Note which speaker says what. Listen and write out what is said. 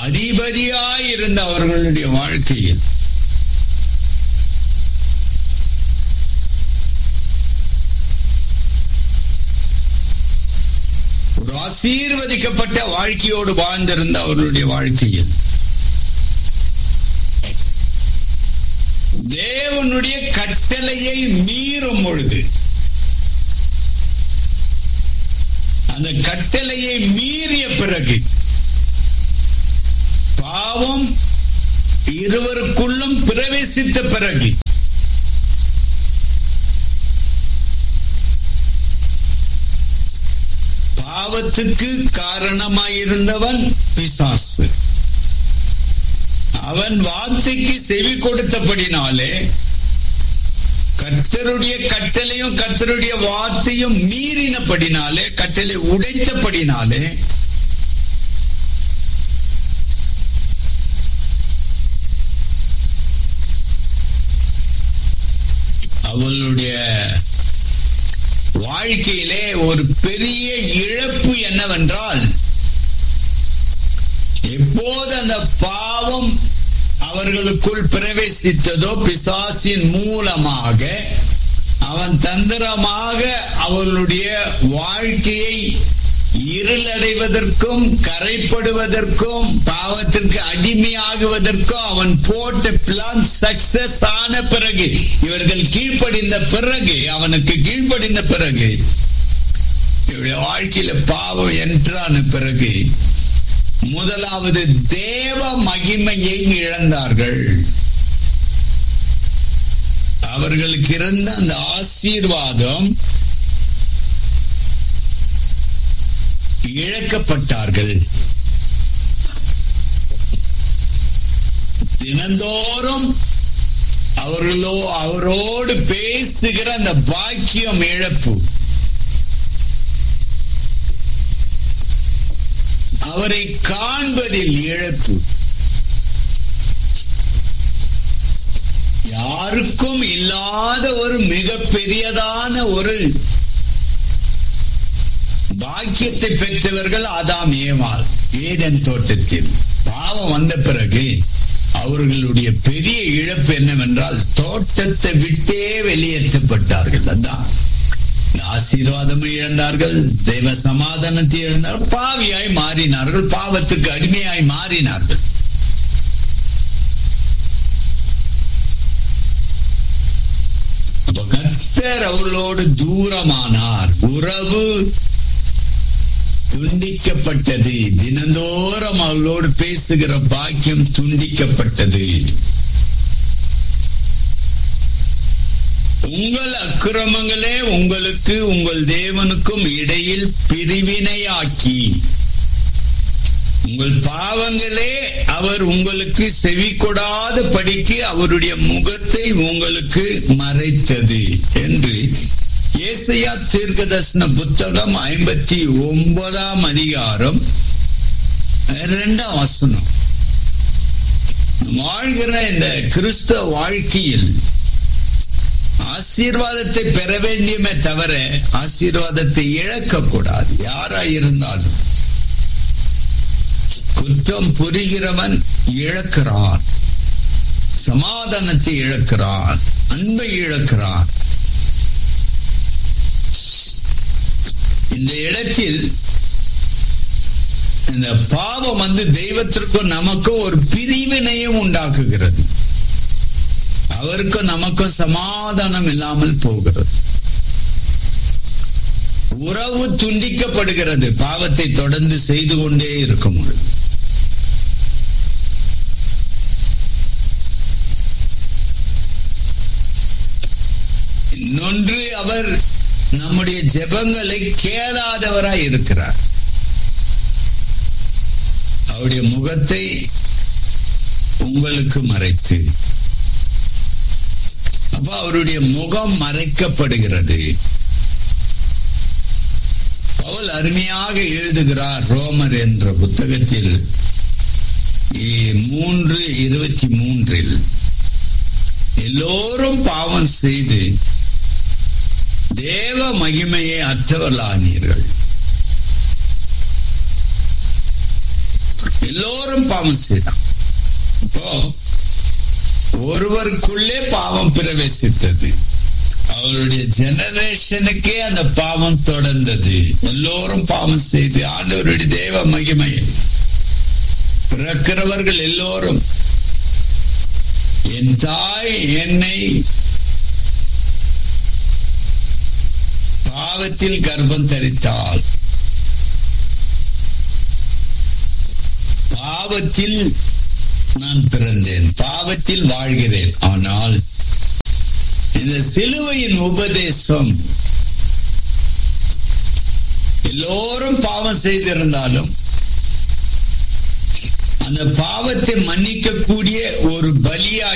Speaker 1: அதிபதியாயிருந்த அவர்களுடைய வாழ்க்கையில் ஒரு ஆசீர்வதிக்கப்பட்ட வாழ்க்கையோடு வாழ்ந்திருந்த அவர்களுடைய வாழ்க்கையில் தேவனுடைய கட்டளையை மீறும் பொழுது அந்த கட்டளையை மீறிய பிறகு பாவம் இருவருக்குள்ளும் பிரவேசித்த பிறகு பாவத்துக்கு காரணமாயிருந்தவன் பிசாசு அவன் வார்த்தைக்கு செவி கொடுத்தபடினாலே கர்த்தருடைய கட்டளையும் கர்த்தருடைய வார்த்தையும் மீறினபடினாலே கட்டளை உடைத்தபடினாலே அவளுடைய வாழ்க்கையிலே ஒரு பெரிய இழப்பு என்னவென்றால் எப்போது அந்த பாவம் அவர்களுக்குள் பிரவேசித்ததோ பிசாசின் மூலமாக அவன் தந்திரமாக அவர்களுடைய வாழ்க்கையை இருளடைவதற்கும் கரைப்படுவதற்கும் பாவத்திற்கு அடிமையாகுவதற்கும் அவன் போட்ட பிளான் சக்சஸ் ஆன பிறகு இவர்கள் கீழ்ப்படிந்த பிறகு அவனுக்கு கீழ்ப்படிந்த பிறகு இவருடைய வாழ்க்கையில பாவம் என்றான பிறகு முதலாவது தேவ மகிமையை இழந்தார்கள் அவர்களுக்கு இருந்த அந்த ஆசீர்வாதம் இழக்கப்பட்டார்கள் தினந்தோறும் அவர்களோ அவரோடு பேசுகிற அந்த பாக்கியம் இழப்பு அவரை காண்பதில் இழப்பு யாருக்கும் இல்லாத ஒரு மிக பெரியதான ஒரு பாக்கியத்தை பெற்றவர்கள் ஆதாம் ஏமால் ஏதன் தோட்டத்தில் பாவம் வந்த பிறகு அவர்களுடைய பெரிய இழப்பு என்னவென்றால் தோட்டத்தை விட்டே வெளியேற்றப்பட்டார்கள் அதான் ஆசீர்வாதம் இழந்தார்கள் தெய்வ சமாதானத்தை இழந்தார்கள் பாவியாய் மாறினார்கள் பாவத்துக்கு அடிமையாய் மாறினார்கள் கத்தர் அவர்களோடு தூரமானார் உறவு துண்டிக்கப்பட்டது தினந்தோறும் அவளோடு பேசுகிற பாக்கியம் துண்டிக்கப்பட்டது உங்கள் அக்கிரமங்களே உங்களுக்கு உங்கள் தேவனுக்கும் இடையில் பிரிவினையாக்கி உங்கள் பாவங்களே அவர் உங்களுக்கு செவி கொடாத படிக்கு அவருடைய முகத்தை உங்களுக்கு மறைத்தது என்று ஏசையா தீர்க்கதர்சன புத்தகம் ஐம்பத்தி ஒன்பதாம் அதிகாரம் இரண்டாம் வசனம் வாழ்கிற இந்த கிறிஸ்தவ வாழ்க்கையில் ஆசீர்வாதத்தை பெற வேண்டியமே தவிர ஆசீர்வாதத்தை இழக்கக்கூடாது யாரா இருந்தாலும் குற்றம் புரிகிறவன் இழக்கிறான் சமாதானத்தை இழக்கிறான் அன்பை இழக்கிறான் இந்த இடத்தில் இந்த பாவம் வந்து தெய்வத்திற்கும் நமக்கும் ஒரு பிரிவினையும் உண்டாக்குகிறது அவருக்கும் நமக்கும் சமாதானம் இல்லாமல் போகிறது உறவு துண்டிக்கப்படுகிறது பாவத்தை தொடர்ந்து செய்து கொண்டே இருக்கும் பொழுது இன்னொன்று அவர் நம்முடைய ஜெபங்களை கேளாதவராய் இருக்கிறார் அவருடைய முகத்தை உங்களுக்கு மறைத்து அப்ப அவருடைய முகம் மறைக்கப்படுகிறது பவுல் அருமையாக எழுதுகிறார் ரோமர் என்ற புத்தகத்தில் மூன்று இருபத்தி மூன்றில் எல்லோரும் பாவம் செய்து தேவ மகிமையை அற்றவர்களானீர்கள் எல்லோரும் பாவம் செய்தான் இப்போ ஒருவருக்குள்ளே பாவம் பிரவேசித்தது அவருடைய ஜெனரேஷனுக்கே அந்த பாவம் தொடர்ந்தது எல்லோரும் பாவம் செய்து ஆண்டவருடைய தேவ மகிமை பிறக்கிறவர்கள் எல்லோரும் என் தாய் என்னை பாவத்தில் கர்ப்பம் தரித்தாள் பாவத்தில் நான் பிறந்தேன் பாவத்தில் வாழ்கிறேன் ஆனால் இந்த சிலுவையின் உபதேசம் எல்லோரும் பாவம் செய்திருந்தாலும் அந்த பாவத்தை மன்னிக்கக்கூடிய ஒரு பலியா